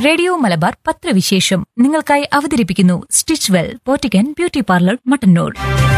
radio Malabar പത്രവിശേഷം നിങ്ങൾക്കായി അവതരിപ്പിക്കുന്നു stitch well boutique and beauty parlour Mattannur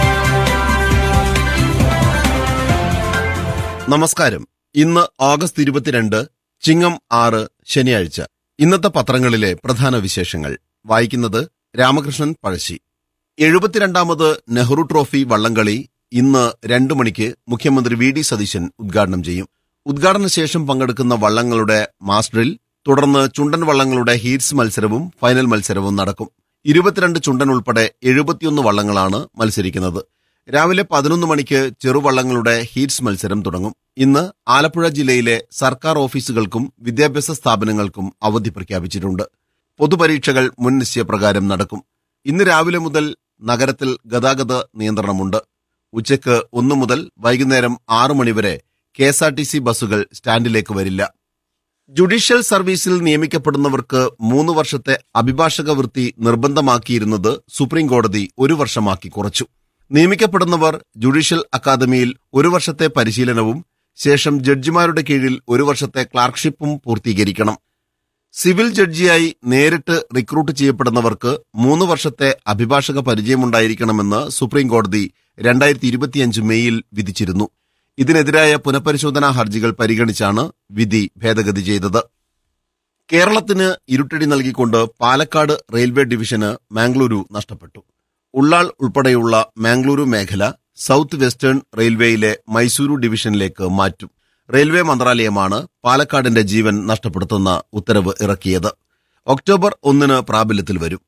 നമസ്കാരം ഇന്ന് ഓഗസ്റ്റ് ഇരുപത്തിരണ്ട് ചിങ്ങം ആറ് ശനിയാഴ്ച ഇന്നത്തെ പത്രങ്ങളിലെ പ്രധാന വിശേഷങ്ങൾ വായിക്കുന്നത് രാമകൃഷ്ണൻ പഴശ്ശി എഴുപത്തിരണ്ടാമത് നെഹ്റു ട്രോഫി വള്ളംകളി ഇന്ന് രണ്ടു മണിക്ക് മുഖ്യമന്ത്രി വി ഡി സതീശൻ ഉദ്ഘാടനം ചെയ്യും ഉദ്ഘാടന ശേഷം പങ്കെടുക്കുന്ന വള്ളങ്ങളുടെ മാസ്റ്ററിൽ തുടർന്ന് ചുണ്ടൻ വള്ളങ്ങളുടെ ഹീറ്റ്സ് മത്സരവും ഫൈനൽ മത്സരവും നടക്കും ഇരുപത്തിരണ്ട് ചുണ്ടൻ ഉൾപ്പെടെ എഴുപത്തിയൊന്ന് വള്ളങ്ങളാണ് മത്സരിക്കുന്നത് രാവിലെ പതിനൊന്ന് മണിക്ക് ചെറുവള്ളങ്ങളുടെ ഹീറ്റ്സ് മത്സരം തുടങ്ങും ഇന്ന് ആലപ്പുഴ ജില്ലയിലെ സർക്കാർ ഓഫീസുകൾക്കും വിദ്യാഭ്യാസ സ്ഥാപനങ്ങൾക്കും അവധി പ്രഖ്യാപിച്ചിട്ടുണ്ട് പൊതുപരീക്ഷകൾ മുൻ നിശ്ചയപ്രകാരം നടക്കും ഇന്ന് രാവിലെ മുതൽ നഗരത്തിൽ ഗതാഗത നിയന്ത്രണമുണ്ട് ഉച്ചയ്ക്ക് ഒന്നു മുതൽ വൈകുന്നേരം ആറു മണിവരെ K S R T C ബസ്സുകൾ സ്റ്റാൻഡിലേക്ക് വരില്ല ജുഡീഷ്യൽ സർവീസിൽ നിയമിക്കപ്പെടുന്നവർക്ക് മൂന്ന് വർഷത്തെ അഭിഭാഷക വൃത്തി നിർബന്ധമാക്കിയിരുന്നത് സുപ്രീം കോടതി ഒരു വർഷമാക്കി കുറച്ചു നിയമിക്കപ്പെടുന്നവർ ജുഡീഷ്യൽ അക്കാദമിയിൽ ഒരു വർഷത്തെ പരിശീലനവും ശേഷം ജഡ്ജിമാരുടെ കീഴിൽ ഒരു വർഷത്തെ ക്ലാർക്ക്ഷിപ്പും പൂർത്തീകരിക്കണം സിവിൽ ജഡ്ജിയായി നേരിട്ട് റിക്രൂട്ട് ചെയ്യപ്പെടുന്നവർക്ക് മൂന്ന് വർഷത്തെ അഭിഭാഷക പരിചയമുണ്ടായിരിക്കണമെന്ന് സുപ്രീം കോടതി രണ്ടായിരത്തി ഇരുപത്തിയഞ്ച് മെയ്യിൽ വിധിച്ചിരുന്നു ഇതിനെതിരായ പുനഃപരിശോധനാ ഹർജികൾ പരിഗണിച്ചാണ് വിധി ഭേദഗതി ചെയ്തത് കേരളത്തിന് ഇരുട്ടടി നൽകിക്കൊണ്ട് പാലക്കാട് റെയിൽവേ ഡിവിഷന് മാംഗ്ലൂരു നഷ്ടപ്പെട്ടു ഉള്ളാൾ ഉൾപ്പെടെയുള്ള മാംഗ്ലൂരു മേഖല സൗത്ത് വെസ്റ്റേൺ റെയിൽവേയിലെ മൈസൂരു ഡിവിഷനിലേക്ക് മാറ്റും റെയിൽവേ മന്ത്രാലയമാണ് പാലക്കാടിന്റെ ജീവൻ നഷ്ടപ്പെടുത്തുന്ന ഉത്തരവ് ഇറക്കിയത് ഒക്ടോബർ ഒന്നിന് പ്രാബല്യത്തിൽ വരും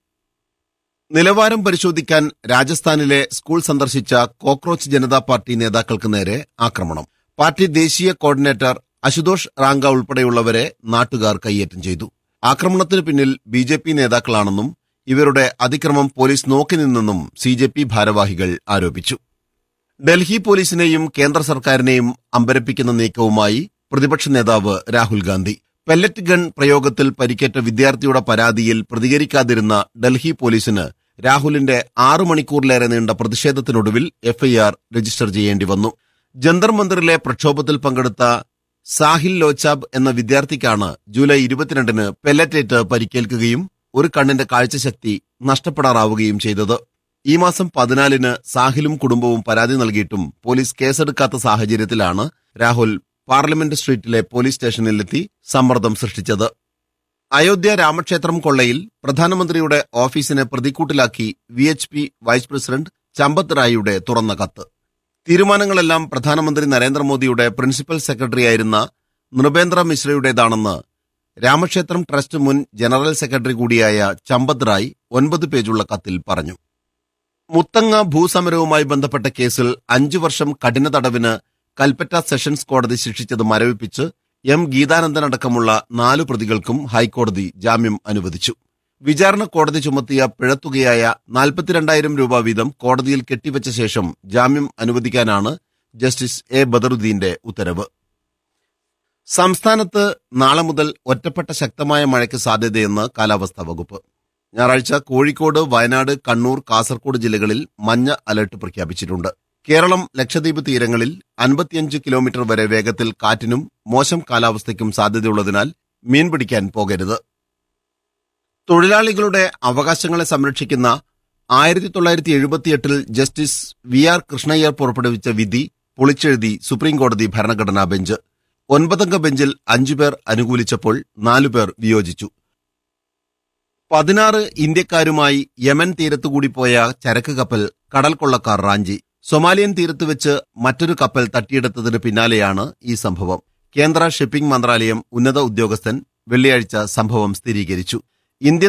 നിലവാരം പരിശോധിക്കാൻ രാജസ്ഥാനിലെ സ്കൂൾ സന്ദർശിച്ച കോക്രോച്ച് ജനതാ പാർട്ടി നേതാക്കൾക്ക് നേരെ ആക്രമണം പാർട്ടി ദേശീയ കോർഡിനേറ്റർ അശുതോഷ് റാങ്ക ഉൾപ്പെടെയുള്ളവരെ നാട്ടുകാർ കയ്യേറ്റം ചെയ്തു ആക്രമണത്തിന് പിന്നിൽ ബി ജെ പി നേതാക്കളാണെന്നും ഇവരുടെ അതിക്രമം പോലീസ് നോക്കി നിന്നെന്നും സി ജെ പി ഭാരവാഹികൾ ആരോപിച്ചു ഡൽഹി പോലീസിനെയും കേന്ദ്ര സർക്കാരിനെയും അമ്പരപ്പിക്കുന്ന നീക്കവുമായി പ്രതിപക്ഷ നേതാവ് രാഹുൽ ഗാന്ധി പെല്ലറ്റ് ഗൺ പ്രയോഗത്തിൽ പരിക്കേറ്റ വിദ്യാർത്ഥിയുടെ പരാതിയിൽ പ്രതികരിക്കാതിരുന്ന ഡൽഹി പോലീസിന് രാഹുലിന്റെ ആറു മണിക്കൂറിലേറെ നീണ്ട പ്രതിഷേധത്തിനൊടുവിൽ എഫ്ഐആർ രജിസ്റ്റർ ചെയ്യേണ്ടി വന്നു ജന്തർ മന്ദിറിലെ പ്രക്ഷോഭത്തിൽ പങ്കെടുത്ത സാഹിൽ ലോച്ചാബ് എന്ന വിദ്യാർത്ഥിക്കാണ് ജൂലൈ ഇരുപത്തിരണ്ടിന് പെല്ലറ്റേറ്റ് പരിക്കേൽക്കുകയും ഒരു കണ്ണിന്റെ കാഴ്ചശക്തി നഷ്ടപ്പെടാറാവുകയും ചെയ്തത് ഈ മാസം പതിനാലിന് സാഹിലും കുടുംബവും പരാതി നൽകിയിട്ടും പോലീസ് കേസെടുക്കാത്ത സാഹചര്യത്തിലാണ് രാഹുൽ പാർലമെന്റ് സ്ട്രീറ്റിലെ പോലീസ് സ്റ്റേഷനിലെത്തി സമ്മർദ്ദം സൃഷ്ടിച്ചത് അയോധ്യ രാമക്ഷേത്രം കൊള്ളയിൽ പ്രധാനമന്ത്രിയുടെ ഓഫീസിനെ പ്രതിക്കൂട്ടിലാക്കി V H P vice president Champat റായിയുടെ തുറന്ന കത്ത് തീരുമാനങ്ങളെല്ലാം പ്രധാനമന്ത്രി നരേന്ദ്രമോദിയുടെ പ്രിൻസിപ്പൽ സെക്രട്ടറിയായിരുന്ന നൃപേന്ദ്ര മിശ്രയുടേതാണെന്ന് രാമക്ഷേത്രം ട്രസ്റ്റ് മുൻ ജനറൽ സെക്രട്ടറി കൂടിയായ ചമ്പത് റായ് ഒൻപത് പേജുള്ള കത്തിൽ പറഞ്ഞു മുത്തങ്ങ ഭൂസമരവുമായി ബന്ധപ്പെട്ട കേസിൽ അഞ്ചു വർഷം കഠിന തടവിന് കൽപ്പറ്റ സെഷൻസ് കോടതി ശിക്ഷിച്ചത് മരവിപ്പിച്ച് എം ഗീതാനന്ദൻ അടക്കമുള്ള നാലു പ്രതികൾക്കും ഹൈക്കോടതി ജാമ്യം അനുവദിച്ചു വിചാരണ കോടതി ചുമത്തിയ പിഴത്തുകയായ നാൽപ്പത്തിരണ്ടായിരം രൂപ വീതം കോടതിയിൽ കെട്ടിവച്ച ശേഷം ജാമ്യം അനുവദിക്കാനാണ് ജസ്റ്റിസ് എ ബദറുദ്ദീന്റെ ഉത്തരവ് സംസ്ഥാനത്ത് നാളെ മുതൽ ഒറ്റപ്പെട്ട ശക്തമായ മഴയ്ക്ക് സാധ്യതയെന്ന് കാലാവസ്ഥാ വകുപ്പ് ഞായറാഴ്ച കോഴിക്കോട് വയനാട് കണ്ണൂർ കാസർഗോഡ് ജില്ലകളിൽ മഞ്ഞ അലർട്ട് പ്രഖ്യാപിച്ചിട്ടുണ്ട് കേരളം ലക്ഷദ്വീപ് തീരങ്ങളിൽ അൻപത്തിയഞ്ച് കിലോമീറ്റർ വരെ വേഗത്തിൽ കാറ്റിനും മോശം കാലാവസ്ഥയ്ക്കും സാധ്യതയുള്ളതിനാൽ മീൻ പിടിക്കാൻ പോകരുത് തൊഴിലാളികളുടെ അവകാശങ്ങളെ സംരക്ഷിക്കുന്ന ആയിരത്തി തൊള്ളായിരത്തി എഴുപത്തിയെട്ടിൽ ജസ്റ്റിസ് വി ആർ കൃഷ്ണയ്യർ പുറപ്പെടുവിച്ച വിധി പൊളിച്ചെഴുതി സുപ്രീംകോടതി ഭരണഘടനാ ബെഞ്ച് ഒൻപതംഗ ബെഞ്ചിൽ അഞ്ചുപേർ അനുകൂലിച്ചപ്പോൾ നാലുപേർ വിയോജിച്ചു പതിനാറ് ഇന്ത്യക്കാരുമായി യമൻ തീരത്തുകൂടി പോയ ചരക്ക് കപ്പൽ കടൽ കൊള്ളക്കാർ റാഞ്ചി സൊമാലിയൻ തീരത്ത് വെച്ച് മറ്റൊരു കപ്പൽ തട്ടിയെടുത്തതിന് പിന്നാലെയാണ് ഈ സംഭവം കേന്ദ്ര ഷിപ്പിംഗ് മന്ത്രാലയം ഉന്നത ഉദ്യോഗസ്ഥൻ വെള്ളിയാഴ്ച സംഭവം സ്ഥിരീകരിച്ചു ഇന്ത്യൻ